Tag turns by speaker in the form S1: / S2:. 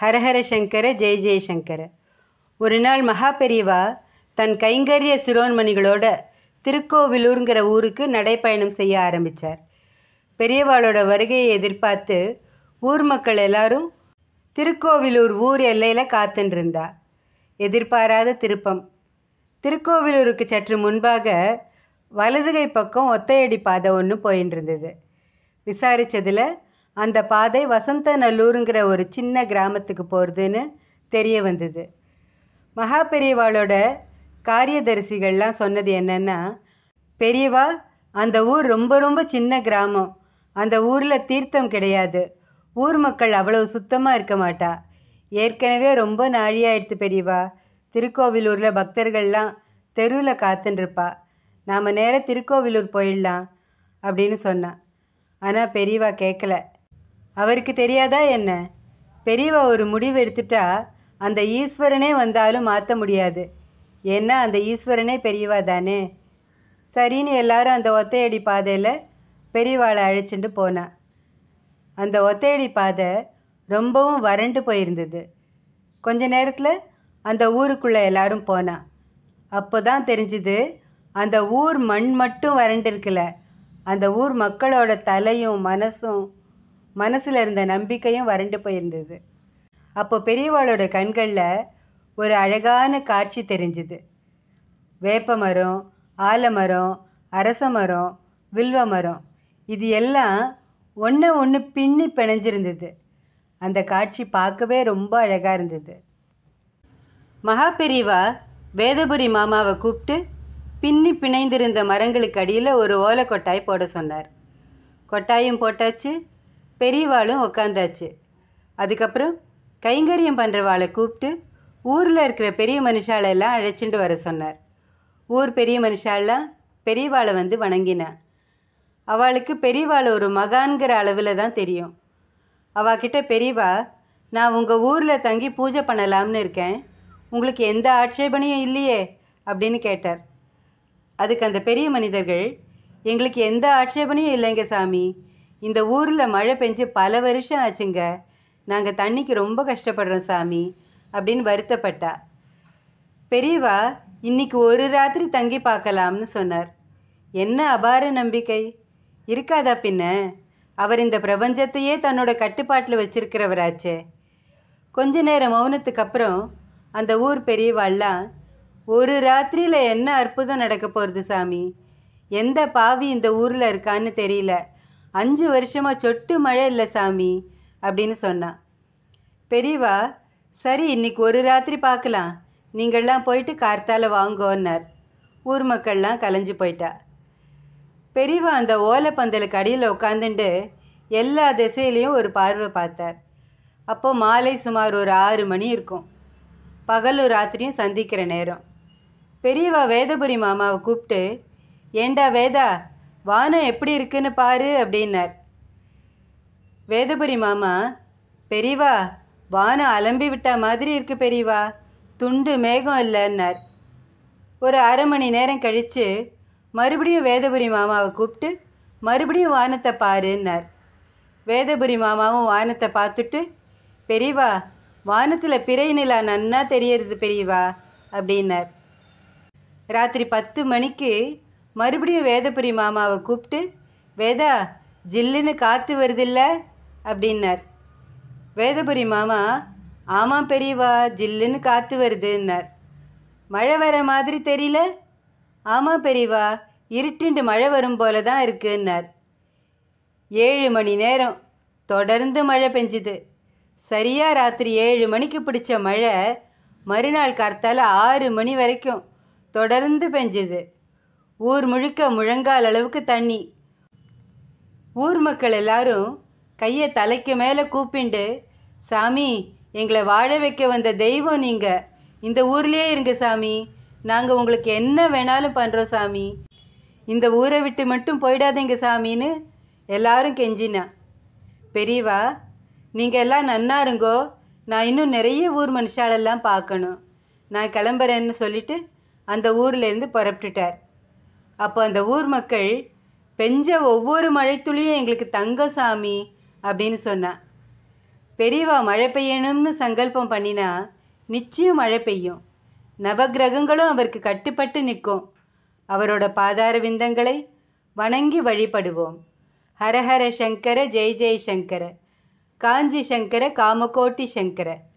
S1: ஹரஹர சங்கர ஜெய ஜெயசங்கர ஒரு நாள் மகா பெரியவா தன் கைங்கரிய சிரோன்மணிகளோட திருக்கோவிலூருங்கிற ஊருக்கு நடைப்பயணம் செய்ய ஆரம்பித்தார் பெரியவாளோட வருகையை எதிர்பார்த்து ஊர் மக்கள் எல்லாரும் திருக்கோவிலூர் ஊர் எல்லையில் காத்துன்னு இருந்தா எதிர்பாராத திருப்பம் திருக்கோவிலூருக்கு சற்று முன்பாக வலதுகை பக்கம் ஒத்தையடி பாதை ஒன்று போயின்னு இருந்தது விசாரித்ததில் அந்த பாதை வசந்த நல்லூருங்கிற ஒரு சின்ன கிராமத்துக்கு போகிறதுன்னு தெரிய வந்தது மகா பெரியவாளோட காரியதரிசிகள்லாம் சொன்னது என்னென்னா பெரியவா அந்த ஊர் ரொம்ப ரொம்ப சின்ன கிராமம் அந்த ஊரில் தீர்த்தம் கிடையாது ஊர் மக்கள் அவ்வளவு சுத்தமாக இருக்க மாட்டா ஏற்கனவே ரொம்ப நாழியாயிடுத்து பெரியவா திருக்கோவிலூரில் பக்தர்கள்லாம் தெருவில் காத்துன்ருப்பா நாம் நேர திருக்கோவிலூர் போயிடலாம் அப்படின்னு சொன்னான் ஆனால் பெரியவா கேட்கல அவருக்கு தெரியாதா என்ன பெரியவா ஒரு முடிவு எடுத்துட்டா அந்த ஈஸ்வரனே வந்தாலும் மாற்ற முடியாது ஏன்னா அந்த ஈஸ்வரனே பெரியவா தானே சரின்னு எல்லாரும் அந்த ஒத்தையடி பாதையில் பெரியவாளை அழைச்சிட்டு போனான் அந்த ஒத்தையடி பாதை ரொம்பவும் வறண்டு போயிருந்தது கொஞ்ச நேரத்தில் அந்த ஊருக்குள்ளே எல்லாரும் போனான் அப்போ தான் தெரிஞ்சுது அந்த ஊர் மண் மட்டும் வறண்டிருக்கல அந்த ஊர் மக்களோட தலையும் மனசும் மனசில் இருந்த நம்பிக்கையும் வறண்டு போயிருந்தது அப்போ பெரியவாளோட கண்களில் ஒரு அழகான காட்சி தெரிஞ்சுது வேப்ப மரம் ஆலமரம் அரச மரம் வில்வ மரம் இது எல்லாம் ஒன்று ஒன்று பின்னி பிணைஞ்சிருந்தது அந்த காட்சி பார்க்கவே ரொம்ப அழகாக இருந்தது மகா பெரியவா வேதபுரி மாமாவை கூப்பிட்டு பின்னி பிணைந்திருந்த மரங்களுக்கு அடியில் ஒரு ஓலை கொட்டாய் போட சொன்னார் கொட்டாயும் போட்டாச்சு பெரியவாளும் உக்காந்தாச்சு அதுக்கப்புறம் கைங்கரியம் பண்ணுறவாளை கூப்பிட்டு ஊரில் இருக்கிற பெரிய மனுஷாலெல்லாம் அழைச்சிட்டு வர சொன்னார் ஊர் பெரிய மனுஷாலாம் பெரியவாளை வந்து வணங்கினா அவளுக்கு பெரியவாளை ஒரு மகான்கிற அளவில் தான் தெரியும் அவகிட்ட பெரியவா நான் உங்கள் ஊரில் தங்கி பூஜை பண்ணலாம்னு இருக்கேன் உங்களுக்கு எந்த ஆட்சேபனையும் இல்லையே அப்படின்னு கேட்டார் அதுக்கு அந்த பெரிய மனிதர்கள் எங்களுக்கு எந்த ஆட்சேபனையும் இல்லைங்க சாமி இந்த ஊரில் மழை பெஞ்சு பல வருஷம் ஆச்சுங்க நாங்கள் தண்ணிக்கு ரொம்ப கஷ்டப்படுறோம் சாமி அப்படின்னு வருத்தப்பட்டா பெரியவா இன்னைக்கு ஒரு ராத்திரி தங்கி பார்க்கலாம்னு சொன்னார் என்ன அபார நம்பிக்கை இருக்காதா பின்ன அவர் இந்த பிரபஞ்சத்தையே தன்னோட கட்டுப்பாட்டில் வச்சிருக்கிறவராச்சே கொஞ்ச நேரம் மௌனத்துக்கு அப்புறம் அந்த ஊர் பெரியவாள்லாம் ஒரு ராத்திரியில் என்ன அற்புதம் நடக்க போகிறது சாமி எந்த பாவி இந்த ஊரில் இருக்கான்னு தெரியல அஞ்சு வருஷமாக சொட்டு மழை இல்லை சாமி அப்படின்னு சொன்னான் பெரியவா சரி இன்னைக்கு ஒரு ராத்திரி பார்க்கலாம் நீங்கள்லாம் போயிட்டு கார்த்தால வாங்கோன்னார் ஊர் மக்கள்லாம் கலைஞ்சு போயிட்டா பெரியவா அந்த ஓலைப்பந்தலுக்கு அடியில் உட்காந்துட்டு எல்லா திசையிலையும் ஒரு பார்வை பார்த்தார் அப்போ மாலை சுமார் ஒரு ஆறு மணி இருக்கும் பகலும் ராத்திரியும் சந்திக்கிற நேரம் பெரியவா வேதபுரி மாமாவை கூப்பிட்டு ஏண்டா வேதா வானம் எப்படி இருக்குன்னு பாரு அப்படின்னார் வேதபுரி மாமா பெரியவா வானம் அலம்பி விட்ட மாதிரி இருக்கு பெரியவா துண்டு மேகம் இல்லைன்னார் ஒரு அரை மணி நேரம் கழித்து மறுபடியும் வேதபுரி மாமாவை கூப்பிட்டு மறுபடியும் வானத்தை பாருன்னார் வேதபுரி மாமாவும் வானத்தை பார்த்துட்டு பெரியவா வானத்தில் பிறை நிலா நன்னா தெரியறது பெரியவா அப்படின்னார் ராத்திரி பத்து மணிக்கு மறுபடியும் வேதபுரி மாமாவை கூப்பிட்டு வேதா ஜில்லுன்னு காற்று வருதில்ல அப்படின்னார் வேதபுரி மாமா ஆமாம் பெரியவா ஜில்லுன்னு காற்று வருதுன்னார் மழை வர மாதிரி தெரியல ஆமாம் பெரியவா இருட்டுண்டு மழை வரும் போல தான் இருக்குன்னார் ஏழு மணி நேரம் தொடர்ந்து மழை பெஞ்சுது சரியா ராத்திரி ஏழு மணிக்கு பிடிச்ச மழை மறுநாள் கார்த்தால ஆறு மணி வரைக்கும் தொடர்ந்து பெஞ்சுது ஊர் முழுக்க முழங்கால் அளவுக்கு தண்ணி ஊர் மக்கள் எல்லாரும் கையை தலைக்கு மேலே கூப்பிண்டு சாமி எங்களை வாழ வைக்க வந்த தெய்வம் நீங்கள் இந்த ஊர்லேயே இருங்க சாமி நாங்கள் உங்களுக்கு என்ன வேணாலும் பண்ணுறோம் சாமி இந்த ஊரை விட்டு மட்டும் போயிடாதீங்க சாமின்னு எல்லாரும் கெஞ்சினா பெரியவா நீங்கள் எல்லாம் நன்னா இருங்கோ நான் இன்னும் நிறைய ஊர் மனுஷாலெல்லாம் பார்க்கணும் நான் கிளம்புறேன்னு சொல்லிட்டு அந்த ஊர்லேருந்து புறப்பட்டுட்டார் அப்போ அந்த ஊர் மக்கள் பெஞ்ச ஒவ்வொரு மழைத்துளியும் எங்களுக்கு தங்க சாமி அப்படின்னு சொன்னான் பெரியவா மழை பெய்யணும்னு சங்கல்பம் பண்ணினா நிச்சயம் மழை பெய்யும் நவக்கிரகங்களும் அவருக்கு கட்டுப்பட்டு நிற்கும் அவரோட பாதார விந்தங்களை வணங்கி வழிபடுவோம் ஹரஹர சங்கர ஜெய் ஜெய் சங்கர காஞ்சி சங்கர காமகோட்டி சங்கர